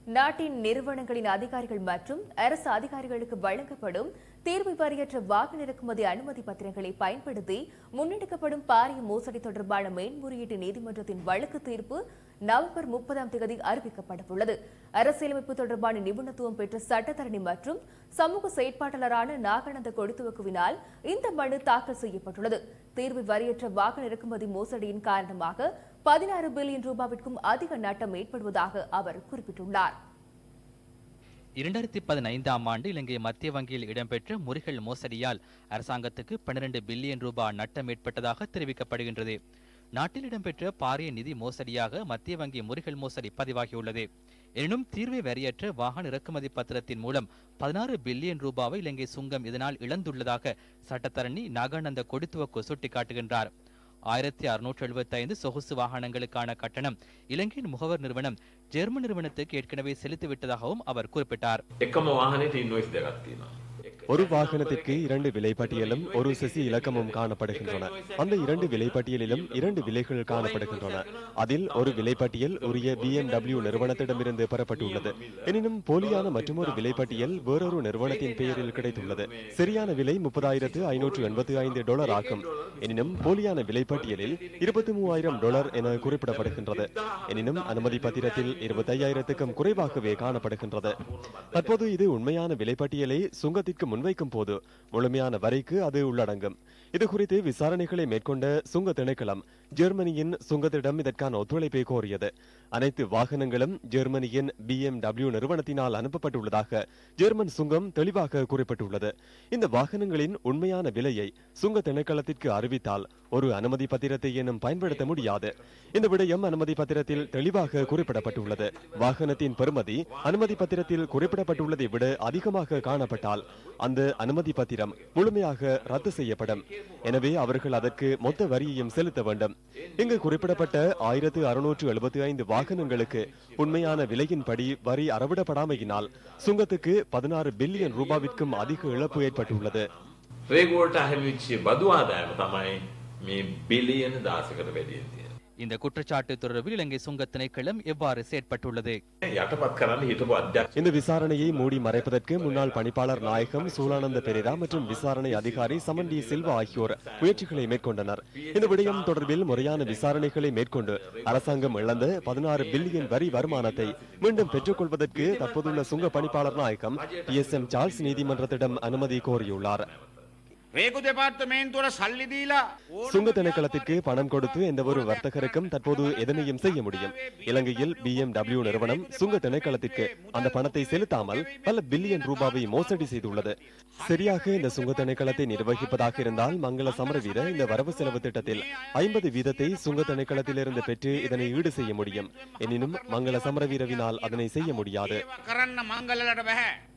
நாட்டின் நிறுவனங்களின் அதிகாரிகள் மற்றும் அரசு அதிகாரிகளுக்கு வழங்கப்படும் தீர்வு வரையற்ற வாகன இறக்குமதி அனுமதி பத்திரங்களை பயன்படுத்தி முன்னெடுக்கப்படும் பாரிய மோசடி தொடர்பான மேன்முறையீட்டு நீதிமன்றத்தின் வழக்கு தீர்ப்பு நவம்பர் முப்பதாம் தேதி அறிவிக்கப்படவுள்ளது அரசியலமைப்பு தொடர்பான நிபுணத்துவம் பெற்ற சட்டத்தரணி மற்றும் சமூக செயற்பாட்டாளரான நாகானந்த கொடுத்துவக்குவினால் இந்த மனு தாக்கல் செய்யப்பட்டுள்ளது தீர்வு வரியற்ற வாகன இறக்குமதி மோசடியின் காரணமாக பதினாறு பில்லியன் ரூபாவிற்கும் அதிக நட்டம் ஏற்படுவதாக அவர் குறிப்பிட்டுள்ளார் இரண்டாயிரத்தி பதினைந்தாம் ஆண்டு இலங்கை மத்திய வங்கியில் இடம்பெற்ற முறிகள் மோசடியால் அரசாங்கத்துக்கு பன்னிரண்டு பில்லியன் ரூபாய் நட்டம் ஏற்பட்டதாக தெரிவிக்கப்படுகின்றது நாட்டில் இடம்பெற்ற பாரிய நிதி மோசடியாக மத்திய வங்கி முறிகள் மோசடி பதிவாகியுள்ளது எனினும் தீர்வை வரியற்ற வாகன இறக்குமதி பத்திரத்தின் மூலம் பதினாறு பில்லியன் ரூபாவை இலங்கை சுங்கம் இதனால் இழந்துள்ளதாக சட்டத்தரணி நாகானந்த கொடுத்துவக்கு சுட்டிக்காட்டுகின்றார் ஆயிரத்தி அறுநூற்று எழுபத்தி ஐந்து சொகுசு வாகனங்களுக்கான கட்டணம் இலங்கையின் முகவர் நிறுவனம் ஜெர்மன் நிறுவனத்துக்கு ஏற்கனவே செலுத்திவிட்டதாகவும் அவர் குறிப்பிட்டார் එකම වාහනයට ඉන්වයිස් දෙකක් තියෙනවා. ஒரு வாகனத்திற்கு இரண்டு விலைப்பட்டியலும் ஒரு செசி இலக்கமும் காணப்படுகின்றன அந்த இரண்டு விலைப்பட்டியலிலும் இரண்டு விலைகள் காணப்படுகின்றன அதில் ஒரு விலைப்பட்டியல் உரிய BMW நிறுவனத்திடமிருந்து பெறப்பட்டுள்ளது எனினும் போலியான மற்றொரு விலைப்பட்டியல் வேறொரு நிறுவனத்தின் பெயரில் கிடைத்துள்ளது சரியான விலை முப்பதாயிரத்து ஐநூற்று எண்பத்தி ஐந்து டாலர் ஆகும் எனினும் போலியான விலைப்பட்டியலில் இருபத்தி மூவாயிரம் டாலர் என குறிப்பிடப்படுகின்றது எனினும் அனுமதி பத்திரத்தில் இருபத்தையாயிரத்துக்கும் குறைவாகவே காணப்படுகின்றது தற்போது இது உண்மையான விலைப்பட்டியலை சுங்கத்திற்கு முன்வைக்கும் போது முழுமையான வரிக்கு அது உள்ளடங்கும் இது குறித்து விசாரணைகளை மேற்கொண்ட சுங்க திணைக்களம் ஜெர்மனியின் சுங்கத்திடம் இதற்கான ஒத்துழைப்பை கோரியது அனைத்து வாகனங்களும் ஜெர்மனியின் BMW நிறுவனத்தினால் அனுப்பப்பட்டுள்ளதாக ஜெர்மன் சுங்கம் தெளிவாக குறிப்பிட்டுள்ளது இந்த வாகனங்களின் உண்மையான விலையை சுங்க திணைக்களத்திற்கு அறிவித்தால் ஒரு அனுமதி பத்திரத்தை எனும் பயன்படுத்த முடியாது இந்த விடயம் அனுமதி பத்திரத்தில் தெளிவாக குறிப்பிடப்பட்டுள்ளது வாகனத்தின் பெறுமதி அனுமதி பத்திரத்தில் குறிப்பிடப்பட்டுள்ளதை விட அதிகமாக காணப்பட்டால் அந்த அனுமதி பத்திரம் முழுமையாக ரத்து செய்யப்படும் எனவே அவர்கள் அதற்கு மொத்த வரியையும் செலுத்த வேண்டும் இங்கு குறிப்பிடப்பட்ட ஆயிரத்து அறுநூற்று எழுபத்தி ஐந்து வாகனங்களுக்கு உண்மையான விலையின்படி வரி அறவிடப்படாமையினால் சுங்கத்துக்கு பதினாறு பில்லியன் ரூபாவிற்கும் அதிக இழப்பு ஏற்பட்டுள்ளது රේගෝල්ට අහැමිච්චි බදු ආදායම තමයි මේ බිලියන දාසකට වැඩියෙන් තියෙන. இந்த குற்றச்சாட்டு தொடர்பில் இலங்கை சுங்க திணைக்களம் எவ்வாறு செயற்பட்டுள்ளது යටපත් කරන්න හිටපු අධ්‍යක්ෂ இந்த விசாரணையை மூடி மறைப்பதற்கு முன்னாள் பணிப்பாளர் நாயகம் சூலானந்த பெரேரா மற்றும் விசாரணை அதிகாரி சமன் டி சில்வா ஆகியோர் முயற்சிகளை மேற்கொண்டனர் இந்த விடயம் தொடர்பில் முறையான விசாரணைகளை மேற்கொண்டு அரசாங்கம் இழந்த பதினாறு பில்லியன் வரி வருமானத்தை மீண்டும் பெற்றுக்கொள்வதற்கு தற்போதுள்ள சுங்க பணிப்பாளர் நாயகம் டி எஸ் எம் சார்ல்ஸ் நீதிமன்றத்திடம் அனுமதி கோரியுள்ளார் රේකු දෙපාර්තමේන්තුවට සල්ලි දීලා சுங்க திணைக்களத்திற்கு பணம் கொடுத்து எந்த ஒரு வர்த்தகருக்கும் தற்போது எதனையும் செய்ய முடியும் இலங்கையில் BMW நிறுவனம் சுங்க திணைக்களத்திற்கு அந்த பணத்தை செலுத்தாமல் பல பில்லியன் ரூபாவை மோசடி செய்துள்ளது சரியாக இந்த சுங்க திணைக்களத்தை நிர்வகிப்பதாக இருந்தால் மங்கள சமரவீர இந்த வரவு செலவு திட்டத்தில் ஐம்பது வீதத்தை சுங்க திணைக்களத்திலிருந்து பெற்று இதனை ஈடு செய்ய முடியும் எனினும் மங்கள சமரவீரவினால் அதனை செய்ய முடியாது කරන්න මංගලලට බැහැ.